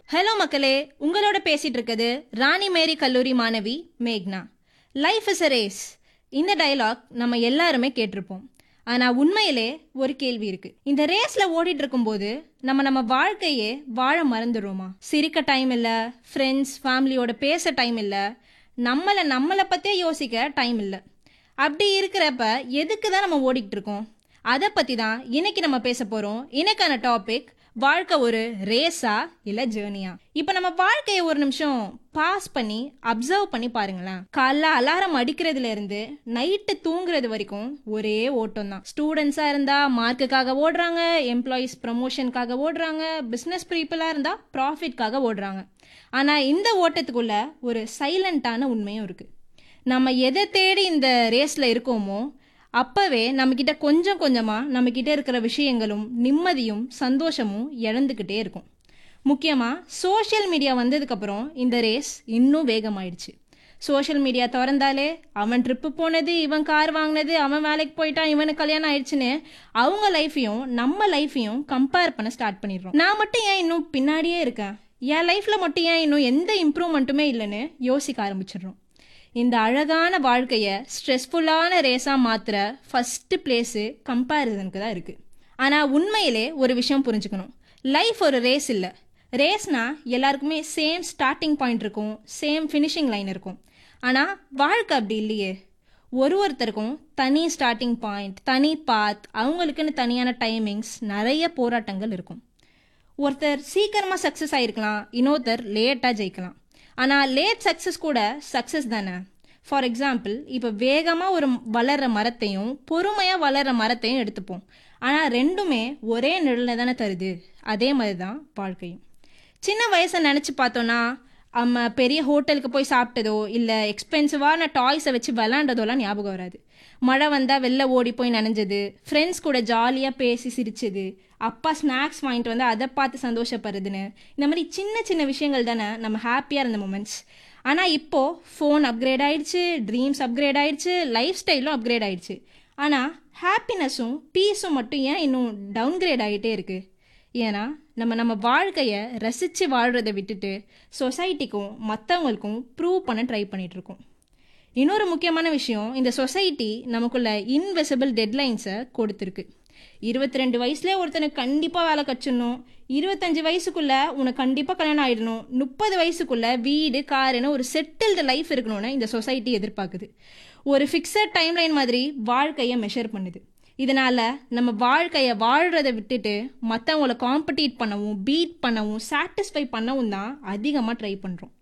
hello மக்களே உங்களோட பேசிட்டு இருக்குது ராணி மேரி கல்லூரி மாணவி மேக்னா லைஃப் இஸ் a ரேஸ் இந்த டயலாக் நம்ம எல்லாருமே கேட்டிருப்போம் ஆனா உண்மையிலே ஒரு கேள்வி இருக்கு இந்த ரேஸ்ல ஓடிட்டு இருக்கும்போது நம்ம நம்ம வாழ்க்கையே வாழ மறந்துடுறோமா சிரிக்க டைம் இல்ல ஃப்ரெண்ட்ஸ் ஃபேமிலியோட பேச டைம் இல்ல நம்மளை நம்மளை பத்தே யோசிக்க டைம் இல்ல அப்படி இருக்கிறப்ப எதுக்கு தான் நம்ம ஓடிக்கிட்டு இருக்கோம் அதை பத்தி தான் இன்னைக்கு நம்ம பேச போறோம் இன்னைக்கான டாபிக் வாழ்க்கை ஒரு ரேஸா இல்ல ஜேர்னியா இப்போ நம்ம வாழ்க்கையை ஒரு நிமிஷம் பாஸ் பண்ணி அப்சர்வ் பண்ணி பாருங்களேன் காலைல அலாரம் அடிக்கிறதுல இருந்து நைட்டு தூங்குறது வரைக்கும் ஒரே ஓட்டம் தான் ஸ்டூடெண்ட்ஸா இருந்தா மார்க்குக்காக ஓடுறாங்க எம்ப்ளாயீஸ் ப்ரமோஷனுக்காக ஓடுறாங்க பிசினஸ் பீப்புளா இருந்தா ப்ராஃபிட்காக ஓடுறாங்க ஆனா இந்த ஓட்டத்துக்குள்ள ஒரு சைலண்டான உண்மையும் இருக்கு நம்ம எதை தேடி இந்த ரேஸ்ல இருக்கோமோ அப்பவே நம்மக்கிட்ட கொஞ்சம் கொஞ்சமா நம்மக்கிட்ட இருக்கிற விஷயங்களும் நிம்மதியும் சந்தோஷமும் இழந்துக்கிட்டே இருக்கும் முக்கியமா சோஷியல் மீடியா வந்ததுக்கப்புறம் இந்த ரேஸ் இன்னும் வேகமாயிடுச்சு சோஷியல் மீடியா திறந்தாலே அவன் ட்ரிப்பு போனது இவன் கார் வாங்கினது அவன் வேலைக்கு போயிட்டான் இவனுக்கு கல்யாணம் ஆயிடுச்சுன்னு அவங்க லைஃப்பையும் நம்ம லைஃப்பையும் கம்பேர் பண்ண ஸ்டார்ட் பண்ணிடுறோம் நான் மட்டும் ஏன் இன்னும் பின்னாடியே இருக்கேன் என் லைஃப்ல மட்டும் ஏன் இன்னும் எந்த இம்ப்ரூவ்மெண்ட்டுமே இல்லைன்னு யோசிக்க ஆரம்பிச்சிடுறோம் இந்த அழகான வாழ்க்கையை ஸ்ட்ரெஸ்ஃபுல்லான ரேஸாக மாற்றுற ஃபஸ்ட்டு பிளேஸு கம்பேரிசனுக்கு தான் இருக்குது ஆனால் உண்மையிலே ஒரு விஷயம் புரிஞ்சுக்கணும் லைஃப் ஒரு ரேஸ் இல்லை ரேஸ்னா எல்லாருக்குமே சேம் ஸ்டார்டிங் பாயிண்ட் இருக்கும் சேம் ஃபினிஷிங் லைன் இருக்கும் ஆனால் வாழ்க்கை அப்படி இல்லையே ஒரு ஒருத்தருக்கும் தனி ஸ்டார்டிங் பாயிண்ட் தனி பாத் அவங்களுக்குன்னு தனியான டைமிங்ஸ் நிறைய போராட்டங்கள் இருக்கும் ஒருத்தர் சீக்கிரமாக சக்ஸஸ் ஆயிருக்கலாம் இன்னொருத்தர் லேட்டாக ஜெயிக்கலாம் ஆனால் லேட் சக்ஸஸ் கூட சக்ஸஸ் தானே ஃபார் எக்ஸாம்பிள் இப்போ வேகமாக ஒரு வளர்கிற மரத்தையும் பொறுமையாக வளர்கிற மரத்தையும் எடுத்துப்போம் ஆனால் ரெண்டுமே ஒரே நிழலில் தானே தருது அதே மாதிரி தான் வாழ்க்கையும் சின்ன வயசை நினச்சி பார்த்தோன்னா நம்ம பெரிய ஹோட்டலுக்கு போய் சாப்பிட்டதோ இல்லை எக்ஸ்பென்சிவான டாய்ஸை வச்சு விளாண்டதோலாம் ஞாபகம் வராது மழை வந்தால் வெளில ஓடி போய் நனைஞ்சது ஃப்ரெண்ட்ஸ் கூட ஜாலியாக பேசி சிரிச்சது அப்பா ஸ்நாக்ஸ் வாங்கிட்டு வந்து அதை பார்த்து சந்தோஷப்படுறதுன்னு இந்த மாதிரி சின்ன சின்ன விஷயங்கள் தானே நம்ம ஹாப்பியாக இருந்த மூமெண்ட்ஸ் ஆனால் இப்போது ஃபோன் அப்கிரேட் ஆயிடுச்சு ட்ரீம்ஸ் அப்கிரேட் ஆயிடுச்சு லைஃப் ஸ்டைலும் அப்கிரேட் ஆயிடுச்சு ஆனால் ஹாப்பினஸும் பீஸும் மட்டும் ஏன் இன்னும் டவுன்கிரேட் ஆகிட்டே இருக்குது ஏன்னா நம்ம நம்ம வாழ்க்கையை ரசித்து வாழ்கிறத விட்டுட்டு சொசைட்டிக்கும் மற்றவங்களுக்கும் ப்ரூவ் பண்ண ட்ரை பண்ணிகிட்ருக்கோம் இன்னொரு முக்கியமான விஷயம் இந்த சொசைட்டி நமக்குள்ள இன்வெசிபிள் டெட்லைன்ஸை கொடுத்துருக்கு இருபத்தி ரெண்டு வயசுலேயே ஒருத்தனுக்கு கண்டிப்பாக வேலை கச்சிடணும் இருபத்தஞ்சு வயசுக்குள்ள உனக்கு கண்டிப்பாக கல்யாணம் ஆயிடணும் முப்பது வயசுக்குள்ள வீடு காருன்னு ஒரு செட்டில்டு லைஃப் இருக்கணும்னு இந்த சொசைட்டி எதிர்பார்க்குது ஒரு ஃபிக்ஸட் டைம்லைன் மாதிரி வாழ்க்கையை மெஷர் பண்ணுது இதனால நம்ம வாழ்க்கையை வாழ்றதை விட்டுட்டு மற்றவங்கள காம்படிட் பண்ணவும் பீட் பண்ணவும் சாட்டிஸ்ஃபை பண்ணவும் தான் அதிகமாக ட்ரை பண்ணுறோம்